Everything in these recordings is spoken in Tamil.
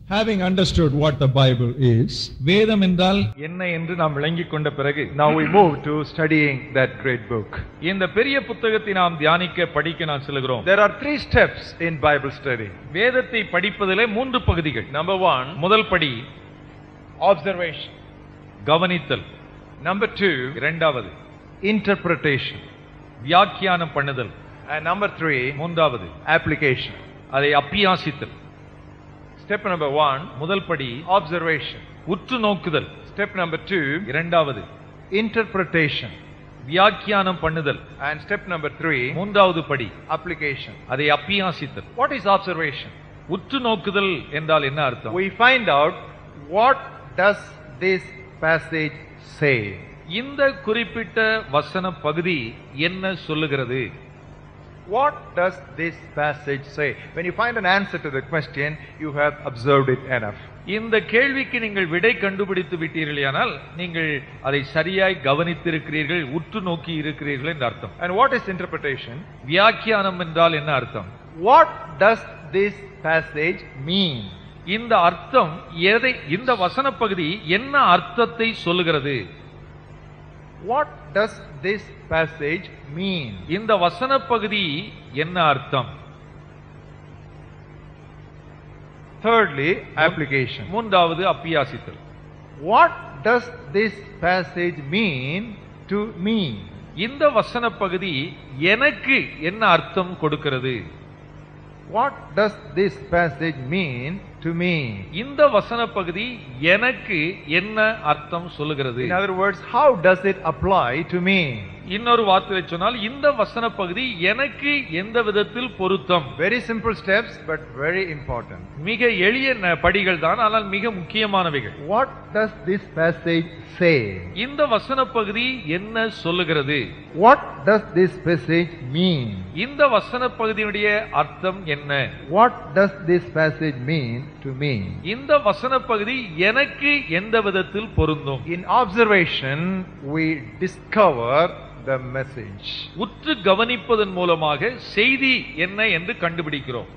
Having understood what the Bible is, வேதம் என்றால் என்ன என்று நாம் விளங்கிக் கொண்ட பிறகு Now we move to studying that great book. இந்த பெரிய புத்தகத்தை நாம் தியானிக்க படிக்க நான் செல்கிறோம் There are three steps in Bible study. வேதத்தை படிப்பதிலே மூன்று பகுதிகள் Number one, முதல் படி observation. கவனித்தல் Number two, இரண்டாவது interpretation. வியாக்கியானம் பண்ணுதல் And number three, மூன்றாவது application. அதை அப்பியாசித்தல் Step number one, முதல் படி observation. உற்று நோக்குதல் Step number two, இரண்டாவது interpretation. வியாக்கியானம் பண்ணுதல் And step number three, மூன்றாவது படி application. அதை அப்பியாசித்தல் What is observation? உற்று நோக்குதல் என்றால் என்ன அர்த்தம் We find out what does this passage say. இந்த குறிப்பிட்ட வசன பகுதி என்ன சொல்லுகிறது What does this passage say? When you find an answer to the question, you have observed it enough. இந்த கேள்விக்கு நீங்கள் விடை கண்டுபிடித்து விட்டீர்களானால் நீங்கள் அதை சரியாய் கவனித்திருக்கிறீர்கள் உற்று நோக்கி இருக்கிறீர்கள் என்று அர்த்தம் And what is interpretation? வியாக்கியானம் என்றால் என்ன அர்த்தம் What does this passage mean? இந்த அர்த்தம் எதை இந்த வசன பகுதி என்ன அர்த்தத்தை சொல்லுகிறது What does this passage mean? இந்த வசன பகுதி என்ன அர்த்தம் Thirdly, application. மூன்றாவது அப்பியாசித்தல் What does this passage mean to me? இந்த வசன பகுதி எனக்கு என்ன அர்த்தம் கொடுக்கிறது What does this passage mean to me? இந்த வசன பகுதி எனக்கு என்ன அர்த்தம் சொல்லுகிறது In other words, how does it apply to me? இன்னொரு வார்த்தையை சொன்னால் இந்த வசன பகுதி எனக்கு எந்த விதத்தில் பொருத்தம் Very simple steps, but very important. மிக எளிய ந- படிகள் தான் ஆனால் மிக முக்கியமானவைகள் What does this passage say? இந்த வசன பகுதி என்ன சொல்லுகிறது What does this passage mean? இந்த வசன பகுதியினுடைய அர்த்தம் என்ன What does this passage mean to me? இந்த வசன பகுதி எனக்கு எந்த விதத்தில் பொருந்தும் In observation, we discover the message. உற்று கவனிப்பதன் மூலமாக செய்தி என்ன என்று கண்டுபிடிக்கிறோம்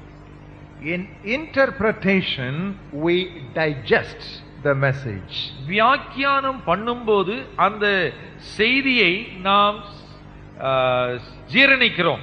In interpretation, we digest the message. வியாக்கியானம் பண்ணும்போது அந்த செய்தியை நாம் ஆ, ஜீரணிக்கிறோம்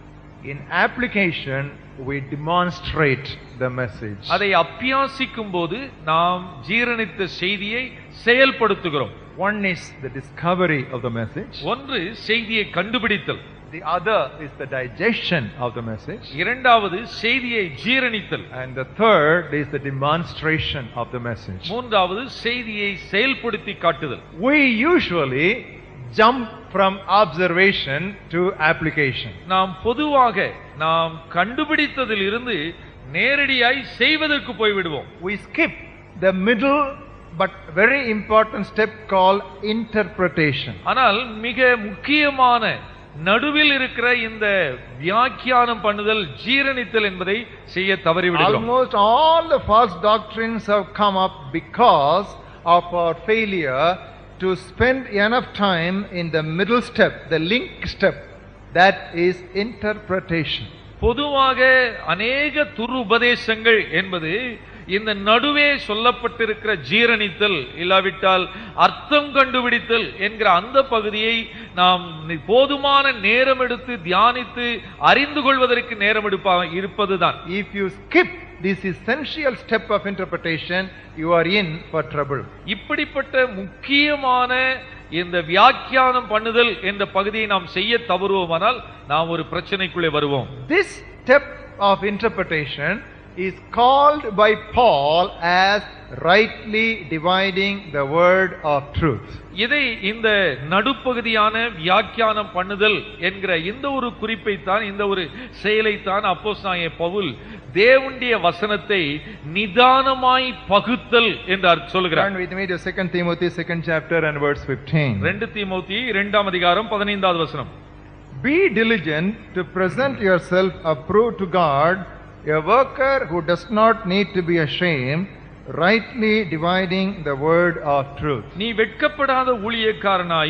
In application, we demonstrate the message. அதை அப்பியாசிக்கும் போது நாம் ஜீரணித்த செய்தியை செயல்படுத்துகிறோம் One is the discovery of the message. ஒன்று செய்தியை கண்டுபிடித்தல் The other is the digestion of the message. இரண்டாவது செய்தியை ஜீரணித்தல் And the third is the demonstration of the message. மூன்றாவது செய்தியை செயல்படுத்தி காட்டுதல் We usually jump from observation to application. நாம் பொதுவாக நாம் கண்டுபிடித்ததில் இருந்து நேரடியாய் செய்வதற்கு போய்விடுவோம் We skip the middle but very important step called interpretation. ஆனால் மிக முக்கியமான நடுவில் இருக்கிற இந்த வியாக்கியானம் பண்ணுதல் ஜீரணித்தல் என்பதை செய்ய தவறிவிடுகிறோம் Almost all the false doctrines have come up because of our failure to spend enough time in the middle step, the link step, that is interpretation. பொதுவாக அநேக துரு உபதேசங்கள் என்பது இந்த நடுவே சொல்லப்பட்டிருக்கிற ஜீரணித்தல் இல்லாவிட்டால் அர்த்தம் கண்டுபிடித்தல் என்கிற அந்த பகுதியை நாம் நி- போதுமான நேரம் எடுத்து தியானித்து அறிந்து கொள்வதற்கு நேரம் எடுப்பா இருப்பதுதான் If you skip this essential step of interpretation, you are in for trouble. இப்படிப்பட்ட முக்கியமான இந்த வியாக்கியானம் பண்ணுதல் என்ற பகுதியை நாம் செய்ய தவறுவோமானால் நாம் ஒரு பிரச்சனைக்குள்ளே வருவோம் This step of interpretation is called by Paul as rightly dividing the word of truth. இதை இந்த நடுப்பகுதியான வியாக்கியானம் பண்ணுதல் என்கிற இந்த ஒரு குறிப்பைத்தான் இந்த ஒரு செயலைத்தான் அப்போஸ்தலனாகிய பவுல் தேவனுடைய வசனத்தை நிதானமாய் பகுத்தல் என்று அர்த்த- சொல்கிறார் Turn with me to 2 Timothy 2nd chapter and verse 15. ரெண்டு தீமோத்தி இரண்டாம் அதிகாரம் பதினைந்தாவது வசனம் Be diligent to present yourself approved to God, a worker who does not need to be ashamed, rightly dividing the word of truth. நீ வெட்கப்படாத ஊழியக்காரனாயும்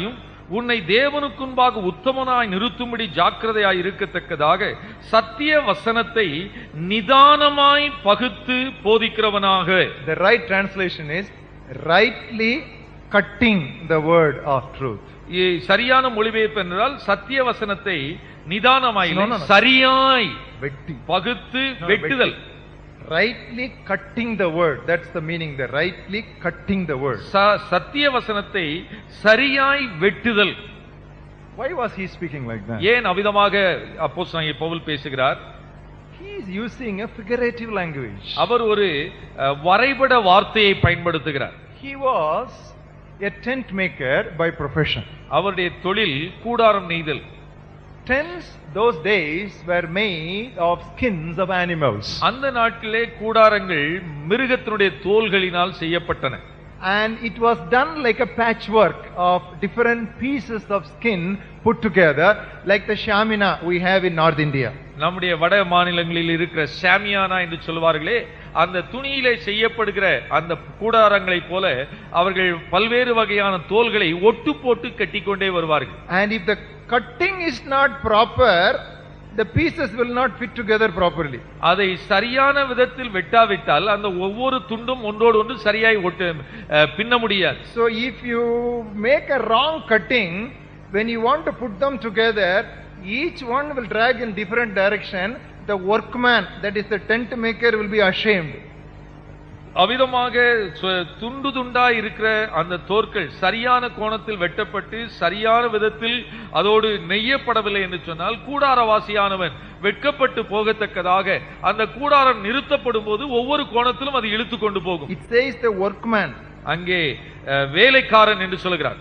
உன்னை தேவனுக்குன்பாக உத்தமனாய் நிறுத்தும்படி ஜாக்கிரதையாய் இருக்கத்தக்கதாக சத்திய வசனத்தை நிதானமாய் பகுத்து போதிக்கிறவனாக The right translation is rightly cutting the word of truth. இ- சரியான மொழிபெயர்ப்பு என்றால் சத்திய வசனத்தை நிதானமாய் No, no, no. சரியாய் Vetti. பகுத்து No, வெட்டுதல் Rightly cutting the word. That's the meaning. The rightly cutting the word. ச- சத்திய வசனத்தை சரியாய் வெட்டுதல் Why was he speaking like that? ஏன் அவிதமாக அப்போஸ்தலனாகிய பவுல் பேசுகிறார் He is using a figurative language. அவர் ஒரு அஹ், வரைபட வார்த்தையை பயன்படுத்துகிறார் He was a tent maker by profession. அவருடைய தொழில் கூடாரம் நெய்தல் Tents those days were made of skins of animals. அந்த நாட்களிலே கூடாரங்கள் மிருகத்தினுடைய தோள்களினால் செய்யப்பட்டன And it was done like a patchwork of different pieces of skin put together, like the shamina we have in North India. நம்முடைய வட மாநிலங்களில் இருக்கிற சாமியானா என்று சொல்வார்களே அந்த துணியிலே செய்யப்படுகிற அந்த கூடாரங்களைப் போல அவர்கள் பல்வேறு வகையான தோள்களை ஒட்டு போட்டு கட்டிக்கொண்டே வருவார்கள் And if the cutting is not proper, the pieces will not fit together properly. அதை சரியான விதத்தில் வெட்டாவிட்டால் அந்த ஒவ்வொரு துண்டும் ஒன்றோடு ஒன்று சரியாய் ஒட்டு அஹ், பின்ன முடியாது So if you make a wrong cutting, when you want to put them together, each one will drag in different direction. The workman, that is the tent maker, will be ashamed. அவ்விதமாக சு- துண்டு துண்டா இருக்கிற அந்த தோற்கள் சரியான கோணத்தில் வெட்டப்பட்டு சரியான விதத்தில் அதோடு நெய்யப்படவில்லை என்று சொன்னால் கூடாரவாசியானவன் வெட்கப்பட்டு போகத்தக்கதாக அந்த கூடாரம் நிறுத்தப்படும் போது ஒவ்வொரு கோணத்திலும் அது இழுத்து கொண்டு போகும் It says the workman. அங்கே அஹ், வேலைக்காரன் என்று சொல்கிறார்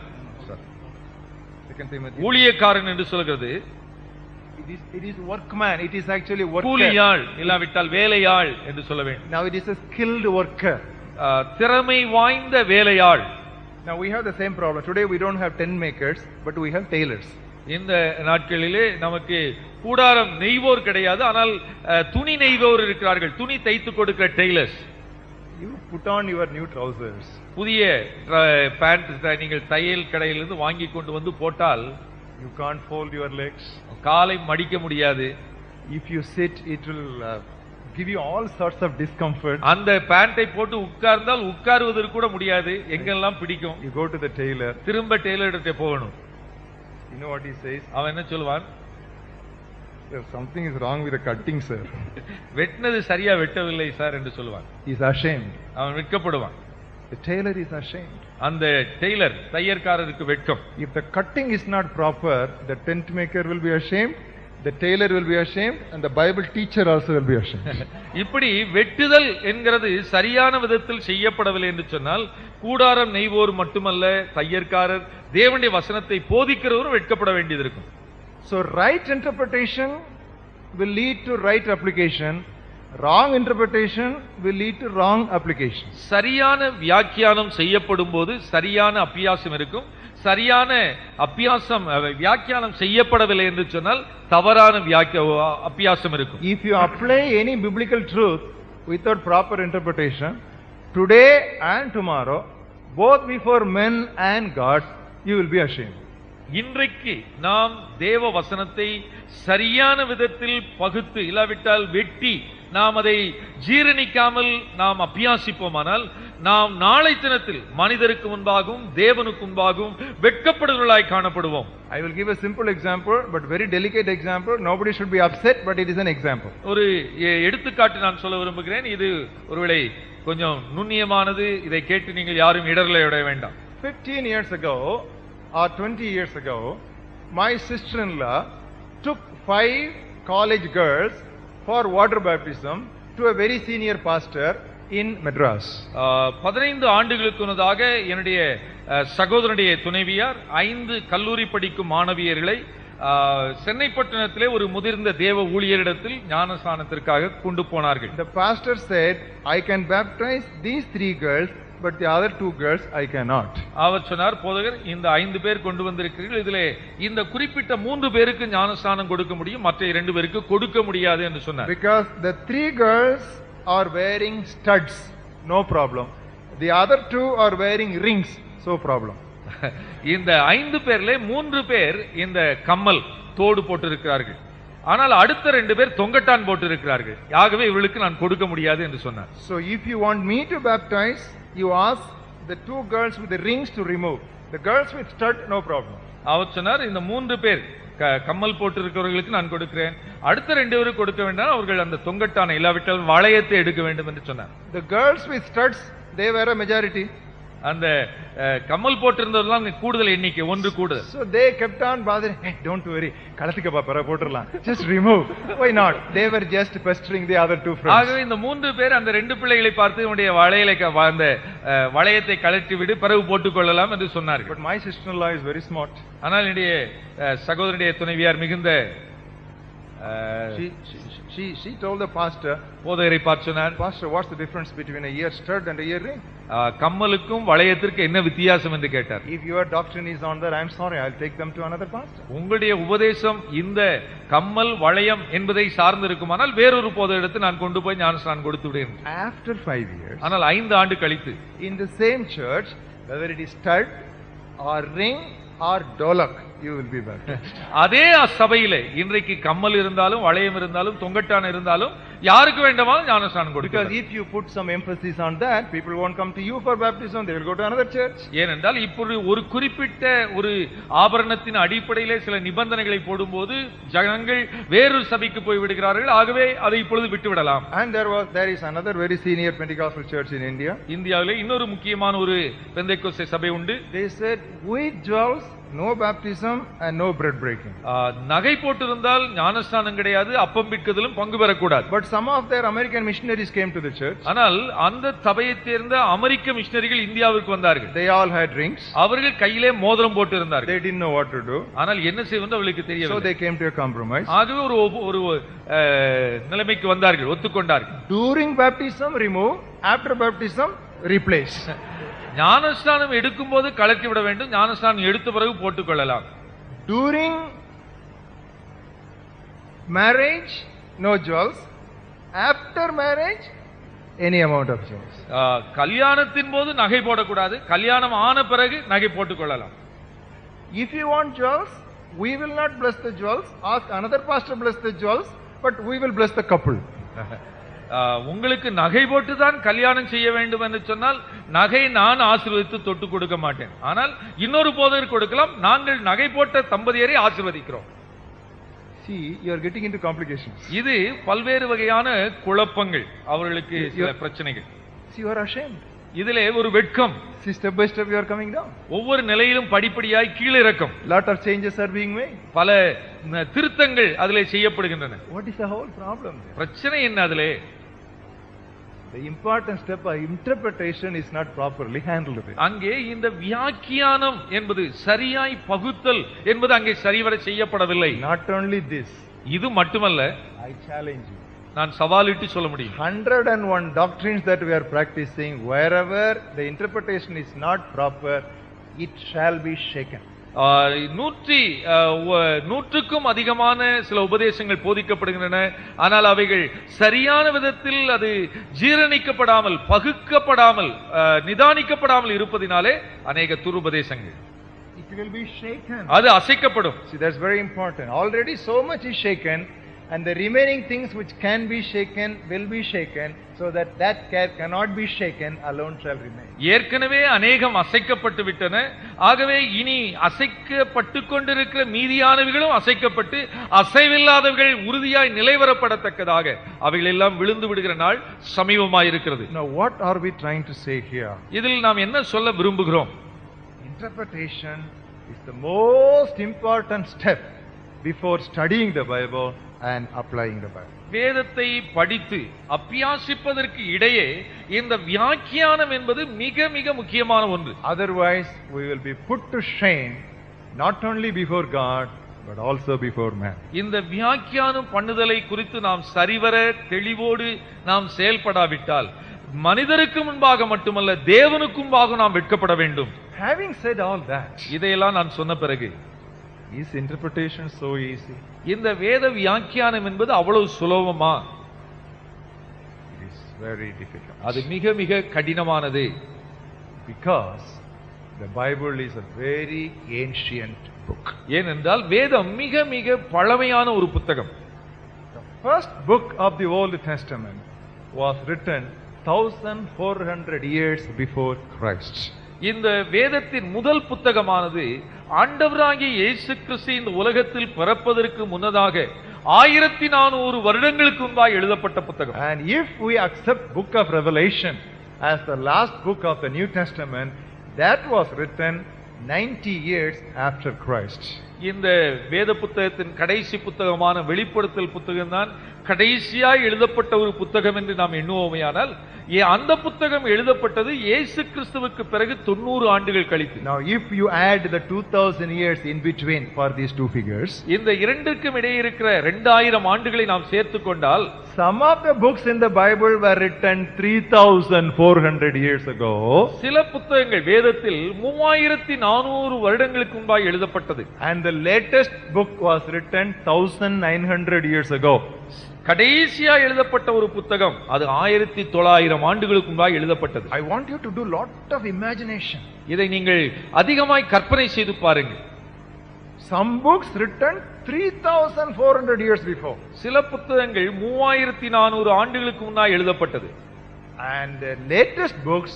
Second Timothy. ஊழியக்காரன் என்று சொல்கிறது It is, it is workman. It is actually worker. கூலியாள் இல்லாவிட்டால் வேலையாள் என்று சொல்ல வேண்டும் Now it is a skilled worker. அஹ், திறமை வாய்ந்த வேலையாள் Now we have the same problem. Today we don't have tent makers, but we have tailors. இந்த நாட்களிலே நமக்கு கூடாரம் நெய்வோர் கிடையாது ஆனால் அஹ், துணி நெய்வோர் இருக்கிறார்கள் துணி தைத்து கொடுக்கிற tailors You put on your new trousers. புதிய பேண்ட் நீங்கள் தையல் கடையிலிருந்து வாங்கி கொண்டு வந்து போட்டால் You can't fold your legs. காலை மடிக்க முடியாது If you sit, it will uh, give you all sorts of discomfort. அந்த பேண்டை போட்டு உட்கார்ந்தால் உட்காருவதற்கு கூட முடியாது எங்கெல்லாம் பிடிக்கும் You go to the tailor. திரும்ப டெய்லர்கிட்ட போகணும் You know what he says? அவன் என்ன சொல்லுவான் Sir, something is wrong with the cutting, sir. வெட்டினது சரியா வெட்டவில்லை சார் என்று சொல்லுவான் He's ashamed. அவன் வெட்கப்படுவான் The tailor is ashamed. அந்த டெய்லர் தையற்காரருக்கு வெட்கம் If the cutting is not proper, the tent maker will be ashamed, the tailor will be ashamed, and the Bible teacher also will be ashamed. இப்படி வெட்டுதல் என்கிறது சரியான விதத்தில் செய்யப்படவில்லை என்று சொன்னால் கூடாரம் நெய்வோர் மட்டுமல்ல தையற்காரர் தேவனுடைய வசனத்தை போதிக்கிறவரும் வெட்கப்பட வேண்டியது இருக்கும் So right interpretation will lead to right application. Wrong interpretation will lead to wrong application. சரியான வியாக்கியானம் செய்யப்படும் போது சரியான அப்பியாசம் இருக்கும் சரியான அப்பியாசம் அஹ், வியாக்கியானம் செய்யப்படவில்லை என்று சொன்னால் தவறான வியாக்கிய அப்பியாசம் இருக்கும் If you apply any biblical truth without proper interpretation, today and tomorrow, both before men and God, you will be ashamed. இன்றைக்கு நாம் தேவ வசனத்தை சரியான விதத்தில் பகுத்து இல்லாவிட்டால் வெட்டி நாம் அதை ஜீரணிக்காமல் நாம் அபியாசிப்போமானால் நாம் நாளை தினத்தில் மனிதருக்கு முன்பாகவும் தேவனுக்கு முன்பாகவும் வெட்கப்படுவர்களாய் காணப்படுவோம் I will give a simple example, but very delicate example. Nobody should be upset, but it is an example. ஒரு எ- எடுத்துக்காட்டு நான் சொல்ல விரும்புகிறேன் இது ஒருவேளை கொஞ்சம் நுண்ணியமானது இதை கேட்டு நீங்கள் யாரும் இடர்களை விட வேண்டாம் 15 years ago or 20 years ago, my sister-in-law took five college girls for water baptism to a very senior pastor in Madras. ஆஹ், பதினைந்து ஆண்டுகளுக்கு முன்னதாக என்னுடைய அஹ், சகோதரனுடைய துணைவியார் ஐந்து கல்லூரி படிக்கும் மாணவியர்களை ஆஹ், சென்னை பட்டணத்திலே ஒரு முதிர்ந்த தேவ ஊழியரிடத்தில் ஞானஸ்தானத்திற்காக கொண்டு போனார்கள் The pastor said, I can baptize these three girls, but the other two girls I cannot. அவர் சொன்னார் போதகர் இந்த ஐந்து பேர் கொண்டு வந்திருக்கிறீர்கள் இதிலே இந்த குறிப்பிட்ட மூன்று பேருக்கு ஞானஸ்தானம் கொடுக்க முடியும் மற்ற இரண்டு பேருக்கு கொடுக்க முடியாது என்று சொன்னார் Because the three girls are wearing studs, no problem. The other two are wearing rings, so problem. இந்த ஐந்து பேர்ல மூன்று பேர் இந்த கம்மல் தோடு போட்டிருக்கிறார்கள் ஆனால் அடுத்த ரெண்டு பேர் தொங்கட்டான் போட்டிருக்கிறார்கள் ஆகவே இவர்களுக்கு நான் கொடுக்க முடியாது என்று சொன்னார் So if you want me to baptize, you ask the two girls with the rings to remove. The girls with stud, no problem. அவர் சொன்னார் இந்த மூன்று பேர் க- கம்மல் போட்டிருக்கிறவர்களுக்கு நான் கொடுக்கிறேன் அடுத்த ரெண்டு பேருக்கு கொடுக்க வேண்டாம் அவர்கள் அந்த தொங்கட்டானை இல்லாவிட்டால் வளையத்தை எடுக்க வேண்டும் என்று சொன்னார் The girls with studs, they were a majority. அந்த அஹ், கம்மல் போட்டிருந்தவர்கள் தான் கூடுதல் எண்ணிக்கை ஒன்று கூடுதல் So they kept on bothering. Hey, don't worry. கலத்துக்கப்பா பர போட்டுடலாம். Just remove. Why not? They were just pestering the other two friends. ஆகவே இந்த மூன்று பேர் அந்த ரெண்டு பிள்ளைகளை பார்த்து உன்னுடைய வளையலை க- வ- அந்த அஹ், வளையத்தை கழற்றி விடு பிறகு போட்டுக் கொள்ளலாம் என்று சொன்னார்கள் But my sister-in-law is very smart. ஆனால் என்னுடைய அஹ், சகோதரனுடைய துணைவியார் மிகுந்த அஹ், She, she, she, she told the pastor, போதகரை பார்த்து சொன்னார் Pastor, what's the difference between a ear stud and a earring? அஹ், கம்மலுக்கும் வளையத்திற்கு என்ன வித்தியாசம் என்று கேட்டார் If your doctrine is on that, I'm sorry, I'll take them to another pastor. உங்களுடைய உபதேசம் இந்த கம்மல் வளையம் என்பதை சார்ந்து இருக்குமானால் வேறொரு போத எடுத்து நான் கொண்டு போய் ஞானஸ்நானம் கொடுத்து விடுவேன் After five years, ஆனால் ஐந்து ஆண்டு கழித்து in the same church, whether it is stud or ring or dolak, you will be baptized. அதே சபையிலே இன்றைக்கு கம்மல் இருந்தாலும் வளையம் இருந்தாலும் தொங்கட்டான் இருந்தாலும் யாருக்கு வேண்டுமானாலும் ஞானஸ்நானம் Because கொடுக்கலாம் if you put some emphasis on that, people won't come to you for baptism, they will go to another church. ஏனென்றால் இப்பொழுது ஒரு குறிப்பிட்ட ஒரு ஆபரணத்தின் அடிப்படையிலே சில நிபந்தனைகளை போடும்போது ஜனங்கள் வேறொரு சபைக்கு போய் விடுகிறார்கள் ஆகவே அதை இப்பொழுது விட்டுவிடலாம் And there was there is another very senior Pentecostal church in India. இந்தியாவிலே இன்னொரு முக்கியமான ஒரு பெந்தைக்கோஸ்தே சபை உண்டு They said, with jewels, no baptism and no bread breaking. ஆ, நகை போட்டிருந்தால் ஞானஸ்நானம் கிடையாது அப்பம் பிற்கதிலும் பங்கு பெறக்கூடாது But some of their American missionaries came to the church. ஆனால் அந்த சபையைச் சேர்ந்த அமெரிக்க மிஷனரிகள் இந்தியாவிற்கு வந்தார்கள் They all had rings. அவர்கள் கையிலே மோதிரம் போட்டு இருந்தார்கள் They didn't know what to do. ஆனால் என்ன செய்வது அவர்களுக்கு So தெரியவில்லை they came to a compromise. ஆகவே ஒரு ஒப்பு- ஒரு அஹ், நிலைமைக்கு வந்தார்கள் ஒத்துக்கொண்டார்கள் During baptism, remove. After baptism, replace. ஞானஸ்நானம் எடுக்கும்போது கலக்கி விட வேண்டும் ஞானஸ்நானம் எடுத்த பிறகு போட்டுக் கொள்ளலாம் During marriage, no jewels. After marriage, any amount of jewels. அஹ், கல்யாணத்தின் போது நகை போடக்கூடாது கல்யாணம் ஆன பிறகு நகை போட்டுக் கொள்ளலாம் If you want jewels, we will not bless the jewels. Ask another pastor bless the jewels, but we will bless the couple. அஹ், உங்களுக்கு நகை போட்டு தான் கல்யாணம் செய்ய வேண்டும் என்று சொன்னால் நகை நான் ஆசீர்வதித்து தொட்டு கொடுக்க மாட்டேன் ஆனால் இன்னொரு போதகர் கொடுக்கலாம் நாங்கள் நகை போட்ட தம்பதியரை ஆசீர்வதிக்கிறோம் See, you are getting into complications. இது பல்வேறு வகையான குழப்பங்கள் அவர்களுக்கு சில பிரச்சனைகள் See, you are ashamed. இதிலே ஒரு வெட்கம் See, step by step you are coming down. ஒவ்வொரு நிலையிலும் படிப்படியாய் கீழிறக்கம் Lot of changes are being made. பல ந- திருத்தங்கள் அதிலே செய்யப்படுகின்றன What is the whole problem? there? பிரச்சனை என்ன அதிலே The important step of interpretation is not properly handled. there. அங்கே இந்த வியாக்கியானம் என்பது சரியாய் பகுத்தல் என்பது அங்கே சரிவர செய்யப்படவில்லை Not only this, இது மட்டுமல்ல I challenge you. நான் சவாலிட்டு சொல்ல முடியும் 101 doctrines that we are practicing, wherever the interpretation is not proper, it shall be shaken. ஆ, நூற்றி ஆ, ஒ- நூற்றுக்கும் அதிகமான சில உபதேசங்கள் போதிக்கப்படுகின்றன ஆனால் அவைகள் சரியான விதத்தில் அது ஜீரணிக்கப்படாமல் பகுக்கப்படாமல் ஆ, நிதானிக்கப்படாமல் இருப்பதினாலே அநேக துருபதேசங்கள் It will be shaken. அது அசைக்கப்படும் See, that's very important. Already so much is shaken, and the remaining things which can be shaken will be shaken, so that that ca- cannot be shaken alone shall remain. ஏற்கனவே அநேகம் அசைக்கப்பட்டு விட்டன ஆகவே இனி அசைக்கப்பட்டு கொண்டிருக்கிற மீதியானவைகளும் அசைக்கப்பட்டு அசைவில்லாதவைகள் உறுதியாய் நிலைவரப்படத்தக்கதாக அவைகள் எல்லாம் விழுந்து விடுகிற நாள் சமீபமாயிருக்கிறது Now, what are we trying to say here? இதில் நாம் என்ன சொல்ல விரும்புகிறோம் Interpretation is the most important step before studying the Bible and applying the Bible. வேதத்தை படித்து அப்பியாசிப்பதற்கு இடையே இந்த வியாக்கியானம் என்பது மிக மிக முக்கியமான ஒன்று Otherwise, we will be put to shame not only before God but also before man. இந்த வியாக்கியானம் பண்ணுதலை குறித்து நாம் சரிவர தெளிவோடு நாம் செயல்படாவிட்டால் மனிதருக்கு முன்பாக மட்டுமல்ல தேவனுக்கு முன்பாக நாம் வெட்கப்பட வேண்டும் Having said all that, இதையெல்லாம் நான் சொன்ன பிறகு is interpretation so easy? இந்த வேத வியாக்கியானம் என்பது அவ்வளவு சுலபமா It is very difficult. அது மிக மிக கடினமானது Because The Bible is a very ancient book. ஏனென்றால் வேதம் மிக மிக பழமையான ஒரு புத்தகம் The first book of the Old Testament was written 1400 years before Christ. இந்த வேதத்தின் முதல் புத்தகமானது ஆண்டவராகிய இயேசு கிறிஸ்து இந்த உலகத்தில் பிறப்பதற்கு முன்னதாக ஆயிரத்தி நானூறு வருடங்களுக்கு முன்பாக எழுதப்பட்ட புத்தகம் And if we accept book of Revelation as the last book of the New Testament, that was written 90 years after Christ. இந்த வேத புத்தகத்தின் கடைசி புத்தகமான வெளிப்படுத்தல் புத்தகம்தான் கடைசியாய் எழுதப்பட்ட ஒரு புத்தகம் என்று நாம் எண்ணுவோமையானால் ஏ- அந்த புத்தகம் எழுதப்பட்டது இயேசு கிறிஸ்துவுக்கு பிறகு தொண்ணூறு ஆண்டுகள் கழித்து Now, if you add the 2000 years in between for these two figures, இந்த இரண்டுக்கும் இடையே இருக்கிற இரண்டாயிரம் ஆண்டுகளை நாம் சேர்த்துக் கொண்டால் some of the books in the Bible were written 3400 years ago, சில புத்தகங்கள் வேதத்தில் மூவாயிரத்தி நானூறு வருடங்களுக்கு முன்பாக எழுதப்பட்டது and the latest book was written 1900 years ago. கடைசியா எழுதப்பட்ட ஒரு புத்தகம் அது ஆயிரத்தி தொள்ளாயிரம் ஆண்டுகளுக்கு முன்பாக எழுதப்பட்டது I want you to do lot of imagination. இதை நீங்கள் அதிகமாய் கற்பனை செய்து பாருங்கள் Some books written 3400 years before. சில புத்தகங்கள் மூவாயிரத்தி நானூறு ஆண்டுகளுக்கு முன்னால் எழுதப்பட்டது And the latest books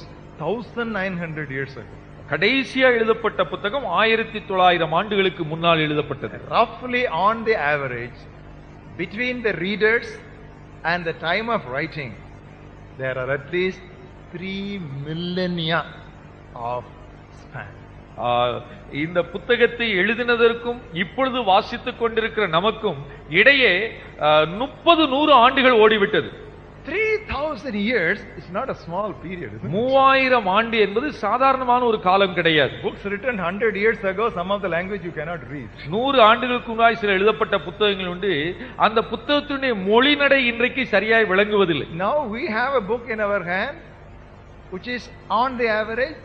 1900 years ago. கடைசியா எழுதப்பட்ட புத்தகம் ஆயிரத்தி தொள்ளாயிரம் ஆண்டுகளுக்கு முன்னால் எழுதப்பட்டது Roughly on the average, between the readers and the time of writing, there are at least three millennia of span. ஆ, இந்த புத்தகத்தை எழுதினதற்கும் இப்பொழுது வாசித்துக் கொண்டிருக்கிற நமக்கும் இடையே முப்பது நூறு ஆண்டுகள் ஓடிவிட்டது 3000 years is not a small period, isn't it? மூவாயிரம் ஆண்டு என்பது சாதாரணமான ஒரு காலம் கிடையாது Books written 100 years ago, some of the language you cannot read. நூறு ஆண்டுகளுக்கு முன்னாடி சில எழுதப்பட்ட புத்தகங்கள் உண்டு அந்த புத்தகத்தினுடைய மொழிநடை இன்றைக்கு சரியாய் விளங்குவதில்லை Now we have a book in our hand which is on the average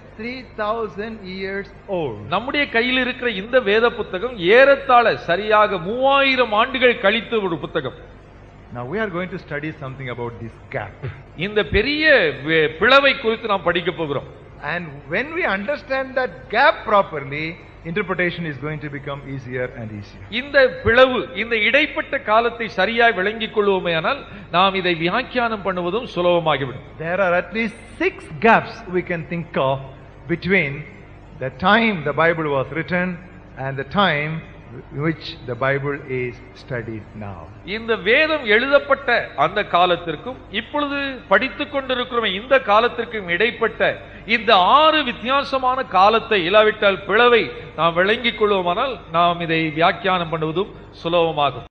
3000 years old. நம்முடைய கையில் இருக்கிற இந்த வேத புத்தகம் ஏறத்தாழ சரியாக மூவாயிரம் ஆண்டுகள் கழித்த ஒரு புத்தகம் Now we are going to study something about this gap. இந்த பெரிய வே- பிளவை குறித்து நாம் படிக்க போகிறோம் And when we understand that gap properly, interpretation is going to become easier and easier. இந்த பிளவு இந்த இடைப்பட்ட காலத்தை சரியாய் விளங்கிக் கொள்வோமேயானால் நாம் இதை வியாக்கியானம் பண்ணுவதும் சுலபமாகிவிடும் There are at least six gaps we can think of between the time the Bible was written and the time in which the Bible is studied now. இந்த வேதம் எழுதப்பட்ட அந்த காலத்திற்கும் இப்பொழுது படித்துக் கொண்டிருக்கிறோம் இந்த காலத்திற்கும் இடைப்பட்ட இந்த ஆறு வித்தியாசமான காலத்தை இல்லாவிட்டால் பிளவை நாம் விளங்கிக் கொள்வோமானால் நாம் இதை வியாக்கியானம் பண்ணுவதும் சுலபமாகும்